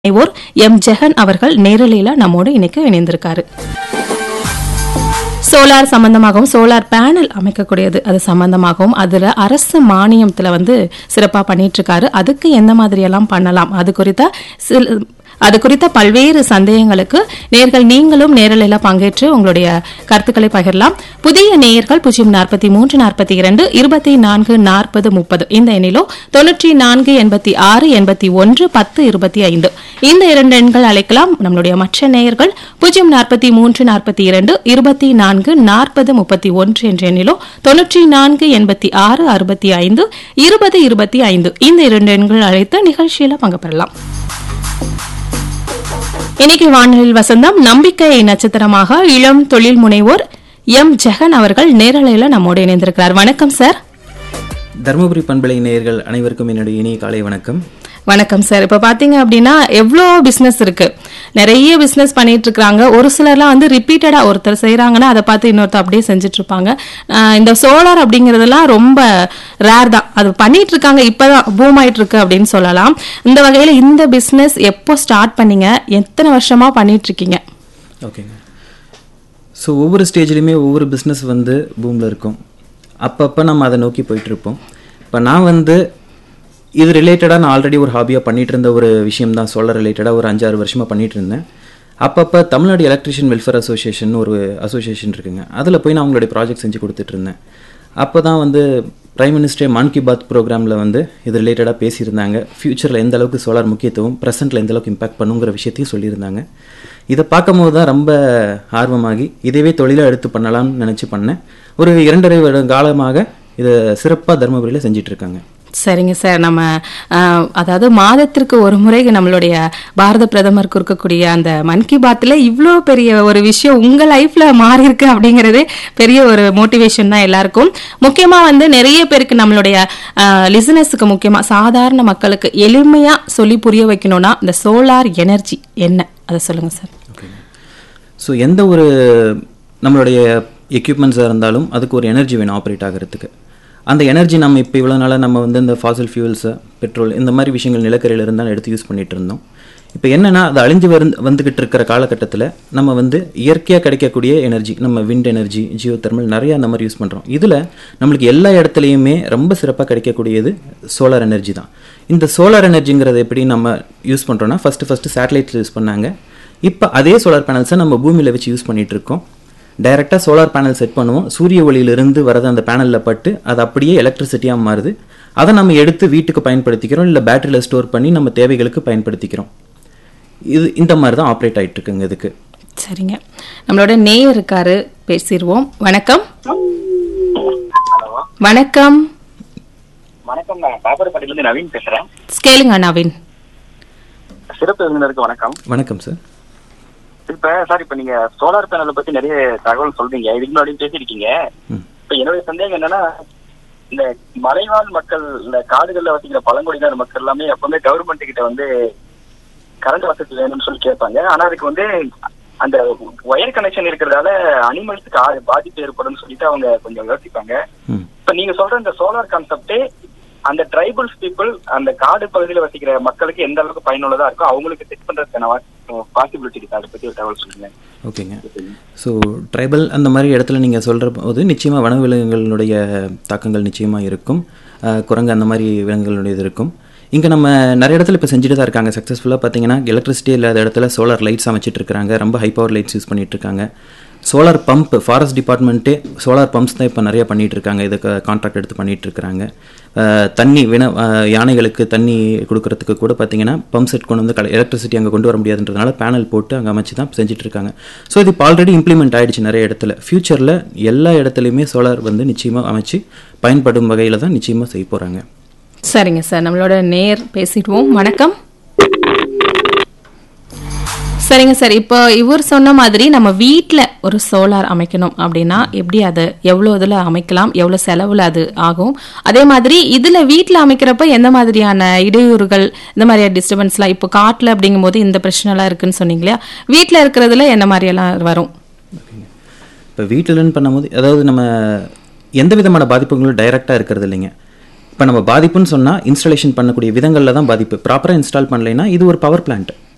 முனைவோர் எம் ஜெகன் அவர்கள் நேரலையில நம்மோடு இன்னைக்கு இணைந்திருக்காரு சோலார் சம்பந்தமாகவும் சோலார் பேனல் அமைக்கக்கூடியது அது சம்பந்தமாகவும் அதுல அரசு மானியத்துல வந்து சிறப்பா பண்ணிட்டு இருக்காரு அதுக்கு எந்த மாதிரி எல்லாம் பண்ணலாம் அது குறித்த சில அது குறித்த பல்வேறு சந்தேகங்களுக்கு நேர்கள் நீங்களும் நேரலையில பங்கேற்று உங்களுடைய கருத்துக்களை பகிரலாம் புதிய நேயர்கள் பூஜ்ஜியம் நாற்பத்தி மூன்று நாற்பத்தி இரண்டு இருபத்தி நான்கு நாற்பது முப்பது இந்த எண்ணிலோ தொன்னூற்றி நான்கு எண்பத்தி ஆறு எண்பத்தி ஒன்று பத்து இருபத்தி ஐந்து இந்த இரண்டு எண்கள் அழைக்கலாம் நம்மளுடைய மற்ற நேயர்கள் பூஜ்ஜியம் நாற்பத்தி மூன்று நாற்பத்தி இரண்டு இருபத்தி நான்கு நாற்பது முப்பத்தி ஒன்று என்ற எண்ணிலோ தொன்னூற்றி நான்கு எண்பத்தி ஆறு அறுபத்தி ஐந்து இருபது இருபத்தி ஐந்து இந்த இரண்டு எண்கள் அழைத்து நிகழ்ச்சியில பங்கு பெறலாம் இன்னைக்கு வானொலியில் வசந்தம் நம்பிக்கை நட்சத்திரமாக இளம் தொழில் முனைவோர் எம் ஜெகன் அவர்கள் நேரலையில நம்மோடு இணைந்திருக்கிறார் வணக்கம் சார் தருமபுரி பண்பலை நேயர்கள் அனைவருக்கும் என்னுடைய இனிய காலை வணக்கம் வணக்கம் சார் இப்ப பாத்தீங்க அப்படின்னா எவ்வளோ பிசினஸ் இருக்கு நிறைய பிசினஸ் பண்ணிட்டு இருக்காங்க ஒரு சிலர்லாம் வந்து ரிப்பீட்டடா ஒருத்தர் செய்றாங்கன்னா அதை பார்த்து இன்னொருத்தர் அப்படியே செஞ்சுட்டு இருப்பாங்க ஆஹ் இந்த சோலார் அப்படிங்கறதெல்லாம் ரொம்ப ரேர் தான் அது பண்ணிட்டு இருக்காங்க இப்பதான் பூம் ஆயிட்டு இருக்கு அப்படின்னு சொல்லலாம் இந்த வகையில இந்த பிசினஸ் எப்போ ஸ்டார்ட் பண்ணீங்க எத்தனை வருஷமா பண்ணிட்டு இருக்கீங்க ஓகேங்க ஸோ ஒவ்வொரு ஸ்டேஜ்லையுமே ஒவ்வொரு பிஸ்னஸ் வந்து பூமில் இருக்கும் அப்பப்போ நம்ம அதை நோக்கி போயிட்டுருப்போம் இப்போ நான் வந்து இது ரிலேட்டடாக நான் ஆல்ரெடி ஒரு ஹாபியாக பண்ணிட்டு இருந்த ஒரு விஷயம் தான் சோலார் ரிலேட்டடாக ஒரு அஞ்சாறு வருஷமாக பண்ணிட்டு இருந்தேன் அப்பப்போ தமிழ்நாடு எலக்ட்ரிஷியன் வெல்ஃபேர் அசோசியேஷன் ஒரு அசோசியேஷன் இருக்குங்க அதில் போய் நான் அவங்களுடைய ப்ராஜெக்ட் செஞ்சு கொடுத்துட்டு இருந்தேன் அப்போ தான் வந்து பிரைம் மினிஸ்டர் மன் கி பாத் ப்ரோக்ராமில் வந்து இது ரிலேட்டடாக பேசியிருந்தாங்க ஃப்யூச்சரில் எந்த அளவுக்கு சோலார் முக்கியத்துவம் ப்ரெசென்ட்டில் எந்த அளவுக்கு இம்பாக்ட் பண்ணுங்கிற விஷயத்தையும் சொல்லியிருந்தாங்க இதை பார்க்கும்போது தான் ரொம்ப ஆர்வமாகி இதுவே தொழிலாக எடுத்து பண்ணலாம்னு நினச்சி பண்ணேன் ஒரு இரண்டரை வருட காலமாக இதை சிறப்பாக தருமபுரியில் செஞ்சுட்டு இருக்காங்க சரிங்க சார் நம்ம ஆஹ், அதாவது மாதத்திற்கு ஒரு முறை நம்மளுடைய பாரத பிரதமருக்கு இருக்கக்கூடிய அந்த மன் கி பாத்ல இவ்வளோ பெரிய ஒரு விஷயம் உங்க லைஃப்ல மாறி இருக்கு அப்படிங்கறதே பெரிய ஒரு மோட்டிவேஷன் தான் எல்லாருக்கும் முக்கியமா வந்து நிறைய பேருக்கு நம்மளுடைய லிசனஸுக்கு முக்கியமா சாதாரண மக்களுக்கு எளிமையா சொல்லி புரிய வைக்கணும்னா இந்த சோலார் எனர்ஜி என்ன அதை சொல்லுங்க சார் ஓகேங்க ஸோ எந்த ஒரு நம்மளுடைய எக்யூப்மெண்ட்ஸாக இருந்தாலும் அதுக்கு ஒரு எனர்ஜி வேணும் ஆப்ரேட் ஆகிறதுக்கு அந்த எனர்ஜி நம்ம இப்போ இவ்வளோ நாளாக நம்ம வந்து இந்த ஃபாசில் ஃபியூல்ஸு பெட்ரோல் இந்த மாதிரி விஷயங்கள் நிலக்கரியில் இருந்தால் எடுத்து யூஸ் பண்ணிட்டு இருந்தோம் இப்போ என்னன்னா அது அழிஞ்சு வந்து வந்துக்கிட்டு இருக்கிற காலகட்டத்தில் நம்ம வந்து இயற்கையாக கிடைக்கக்கூடிய எனர்ஜி நம்ம விண்ட் எனர்ஜி ஜியோ தெர்மல் நிறைய அந்த மாதிரி யூஸ் பண்ணுறோம் இதில் நம்மளுக்கு எல்லா இடத்துலையுமே ரொம்ப சிறப்பாக கிடைக்கக்கூடியது சோலார் எனர்ஜி தான் இந்த சோலார் எனர்ஜிங்கிறத எப்படி நம்ம யூஸ் பண்ணுறோன்னா ஃபஸ்ட்டு ஃபஸ்ட்டு சேட்டலைட்ஸ் யூஸ் பண்ணாங்க இப்போ அதே சோலார் பேனல்ஸை நம்ம பூமியில் வச்சு யூஸ் பண்ணிட்டு இருக்கோம் டைரெக்டாக சோலார் பேனல் செட் பண்ணுவோம் சூரிய ஒளியிலிருந்து வரது அந்த பேனலில் பட்டு அது அப்படியே எலக்ட்ரிசிட்டியாக மாறுது அதை நம்ம எடுத்து வீட்டுக்கு பயன்படுத்திக்கிறோம் இல்லை பேட்டரியில் ஸ்டோர் பண்ணி நம்ம தேவைகளுக்கு பயன்படுத்திக்கிறோம் இது இந்த மாதிரி தான் ஆப்ரேட் ஆயிட்டு இருக்குங்க இதுக்கு சரிங்க நம்மளோட நேயர் இருக்காரு பேசிடுவோம் வணக்கம் வணக்கம் வணக்கம் நான் பாப்பரப்பட்டியிலிருந்து நவீன் பேசுறேன் கேளுங்க நவீன் சிறப்பு விருந்தினருக்கு வணக்கம் வணக்கம் சார் இப்ப சார் இப்ப நீங்க சோலார் பேனலை பத்தி நிறைய தகவல் சொல்றீங்க இதுக்கு முன்னாடி பேசியிருக்கீங்க ம். இப்ப என்னுடைய சந்தேகம் என்னன்னா இந்த மலைவாழ் மக்கள் இந்த காடுகள்ல வசிக்கிற பழங்குடியினர் மக்கள் எல்லாமே எப்பவுமே கவர்மெண்ட் கிட்ட வந்து கரண்ட் வசதி வேணும்னு சொல்லி கேட்பாங்க ஆனா அதுக்கு வந்து அந்த ஒயர் கனெக்ஷன் இருக்கிறதால அனிமல்ஸுக்கு பாதிப்பு ஏற்படும் சொல்லிட்டு அவங்க கொஞ்சம் யோசிப்பாங்க ம் இப்ப நீங்க சொல்ற இந்த சோலார் கான்செப்டே அந்த ட்ரைபல்ஸ் பீப்புள் அந்த காடு பகுதியில வசிக்கிற மக்களுக்கு எந்த அளவுக்கு பயனுள்ளதா இருக்கோ அவங்களுக்கு செட் பண்றதுக்கான பாசிபிலிட்டி இருக்கு அதை பத்தி ஒரு தகவல் சொல்லுங்க ஓகேங்க ஸோ ட்ரைபல் அந்த மாதிரி இடத்துல நீங்கள் சொல்கிற போது நிச்சயமாக வனவிலங்குகளுடைய தாக்கங்கள் நிச்சயமாக இருக்கும் அஹ், குரங்கு அந்த மாதிரி விலங்குகளுடையது இருக்கும் இங்கே நம்ம நிறைய இடத்துல இப்போ செஞ்சுட்டு தான் இருக்காங்க சக்ஸஸ்ஃபுல்லாக பார்த்தீங்கன்னா எலக்ட்ரிசிட்டி இல்லாத இடத்துல சோலார் லைட்ஸ் அமைச்சிட்டு இருக்காங்க ரொம்ப ஹை பவர் லைட்ஸ் யூஸ் பண்ணிட்டு இருக்காங்க சோலார் பம்ப் ஃபாரஸ்ட் டிபார்ட்மெண்ட்டே சோலார் பம்ப்ஸ் தான் இப்போ நிறைய பண்ணிட்டு இருக்காங்க இதுக்கு கான்ட்ராக்ட் எடுத்து பண்ணிட்டு இருக்காங்க அஹ், தண்ணி வின அஹ், யானைகளுக்கு தண்ணி கொடுக்கறதுக்கு கூட பார்த்தீங்கன்னா பம்ப் செட் கொண்டு வந்து எலக்ட்ரிசிட்டி அங்கே கொண்டு வர முடியாதுன்றதுனால பேனல் போட்டு அங்கே அமைச்சு தான் செஞ்சுட்டு இருக்காங்க ஸோ இது இப்போ ஆல்ரெடி இம்ப்ளிமெண்ட் ஆயிடுச்சு நிறைய இடத்துல ஃப்யூச்சரில் எல்லா இடத்துலையுமே சோலார் வந்து நிச்சயமாக அமைச்சு பயன்படும் வகையில் தான் நிச்சயமாக செய்ய போகிறாங்க சரிங்க சார் நம்மளோட நேர் பேசிடுவோம் வணக்கம் சரிங்க சார் இப்போ இவர் சொன்ன மாதிரி நம்ம வீட்டில் ஒரு சோலார் அமைக்கணும் அப்படின்னா எப்படி அது எவ்வளோ இதில் அமைக்கலாம் எவ்வளோ செலவில் அது ஆகும் அதே மாதிரி இதில் வீட்டில் அமைக்கிறப்ப எந்த மாதிரியான இடையூறுகள் இந்த மாதிரியான டிஸ்டர்பன்ஸ்லாம் இப்போ காட்டில் அப்படிங்கும்போது இந்த பிரச்சனைலாம் இருக்குன்னு சொன்னீங்க இல்லையா வீட்டில் இருக்கிறதுல என்ன மாதிரியெல்லாம் வரும் இப்போ வீட்டிலன்னு பண்ணும்போது அதாவது நம்ம எந்த விதமான பாதிப்புகளும் டைரெக்டாக இருக்கிறது இல்லைங்க இப்போ நம்ம பாதிப்புன்னு சொன்னால் இன்ஸ்டாலேஷன் பண்ணக்கூடிய விதங்களில் தான் பாதிப்பு ப்ராப்பராக இன்ஸ்டால் பண்ணலைன்னா இது ஒரு பவர் பிளான்ட்